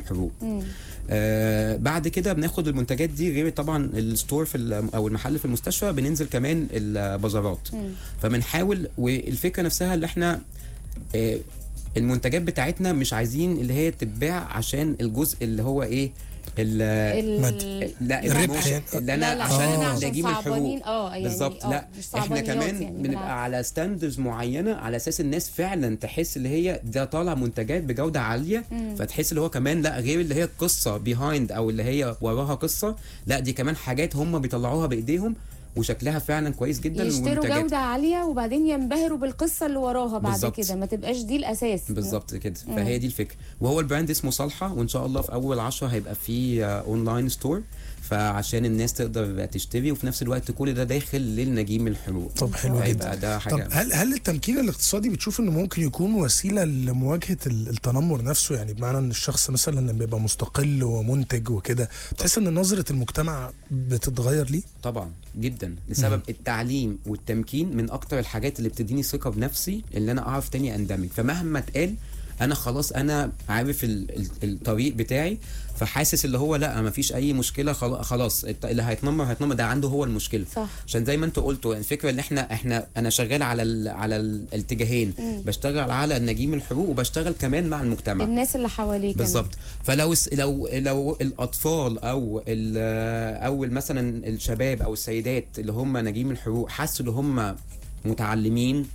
الحروق مم. آه بعد كده بناخد المنتجات دي غير طبعا الستور في ال- او المحل في المستشفى بننزل كمان البازارات مم. فبنحاول والفكره نفسها اللي احنا آه المنتجات بتاعتنا مش عايزين اللي هي تتباع عشان الجزء اللي هو ايه ال- ال- مد- لا الربح البروموشن يعني. اللي لا انا لا عشان احنا آه. عشان نجيب الحقوق صعبانين اه يعني بالظبط آه، لا مش احنا صعبانيات كمان يعني بنبقى بالعكس. على ستاندرز معينه على اساس الناس فعلا تحس اللي هي ده طالع منتجات بجوده عاليه مم. فتحس اللي هو كمان لا غير اللي هي القصه بيهايند او اللي هي وراها قصه لا دي كمان حاجات هم بيطلعوها بايديهم وشكلها فعلا كويس جدا يشتروا ومنتجات جودة عالية وبعدين ينبهروا بالقصة اللي وراها بعد بالظبط. كده ما تبقاش دي الأساس بالظبط كده فهي دي الفكره وهو البراند اسمه صالحه وان شاء الله في اول عشرة هيبقى فيه آه، اونلاين ستور فعشان الناس تقدر تشتري وفي نفس الوقت كل ده داخل للنجيم الحروق طب حلو فيبقى جدا ده طب حاجه هل هل التمكين الاقتصادي بتشوف انه ممكن يكون وسيله لمواجهه ال- التنمر نفسه يعني بمعنى ان الشخص مثلا لما بيبقى مستقل ومنتج وكده بتحس ان نظره المجتمع بتتغير ليه؟ طبعا جدا لسبب التعليم والتمكين من اكتر الحاجات اللي بتديني ثقه بنفسي اللي انا اعرف تاني اندمج فمهما اتقال انا خلاص انا عارف ال- ال- الطريق بتاعي فحاسس اللي هو لا ما فيش اي مشكله خلا- خلاص الت- اللي هيتنمر هيتنمر ده عنده هو المشكله صح عشان زي ما انت قلتوا يعني الفكره ان احنا احنا انا شغال على ال على الاتجاهين بشتغل على النجيم الحقوق وبشتغل كمان مع المجتمع الناس اللي حواليك بالظبط فلو الس- لو لو الاطفال او ال- او مثلا الشباب او السيدات اللي هم نجيم الحقوق حسوا ان هم متعلمين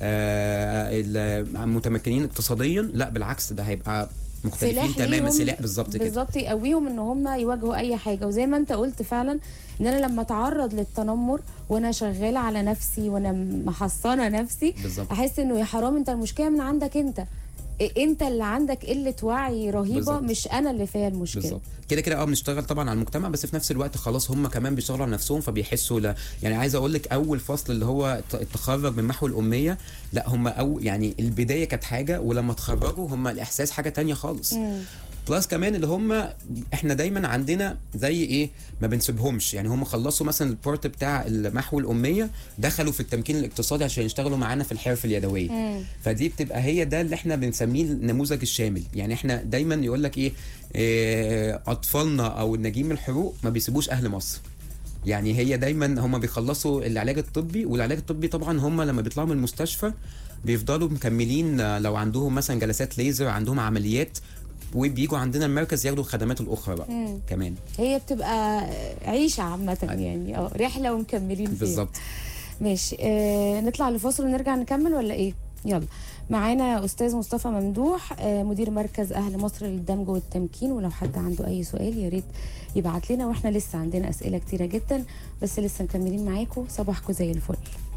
آه، ال- متمكنين اقتصاديا لا بالعكس ده هيبقى مختلفين سلاح تماما ليهم سلاح بالظبط كده بالظبط يقويهم ان هم يواجهوا اي حاجه وزي ما انت قلت فعلا ان انا لما اتعرض للتنمر وانا شغاله على نفسي وانا محصنه نفسي بالظبط احس انه يا حرام انت المشكله من عندك انت إيه انت اللي عندك قله وعي رهيبه بالظبط. مش انا اللي فيها المشكله بالظبط كده كده اه بنشتغل طبعا على المجتمع بس في نفس الوقت خلاص هم كمان بيشتغلوا على نفسهم فبيحسوا لا يعني عايز اقول لك اول فصل اللي هو ت- التخرج من محو الاميه لا هم او يعني البدايه كانت حاجه ولما اتخرجوا هم الاحساس حاجه تانية خالص مم. بلس كمان اللي هم احنا دايما عندنا زي ايه ما بنسيبهمش يعني هم خلصوا مثلا البورت بتاع محو الاميه دخلوا في التمكين الاقتصادي عشان يشتغلوا معانا في الحرف اليدويه مم. فدي بتبقى هي ده اللي احنا بنسميه النموذج الشامل يعني احنا دايما يقول لك ايه, إيه اطفالنا او النجيم الحروق ما بيسيبوش اهل مصر يعني هي دايما هم بيخلصوا العلاج الطبي والعلاج الطبي طبعا هم لما بيطلعوا من المستشفى بيفضلوا مكملين آه، لو عندهم مثلا جلسات ليزر عندهم عمليات وبيجوا عندنا المركز ياخدوا الخدمات الاخرى بقى مم. كمان هي بتبقى عيشه عامه يعني اه رحله ومكملين فيها بالظبط ماشي آه نطلع لفاصل ونرجع نكمل ولا ايه يلا معانا استاذ مصطفى ممدوح آه مدير مركز اهل مصر للدمج والتمكين ولو حد عنده اي سؤال يا ريت يبعت لنا واحنا لسه عندنا اسئله كتيره جدا بس لسه مكملين معاكم صباحكم زي الفل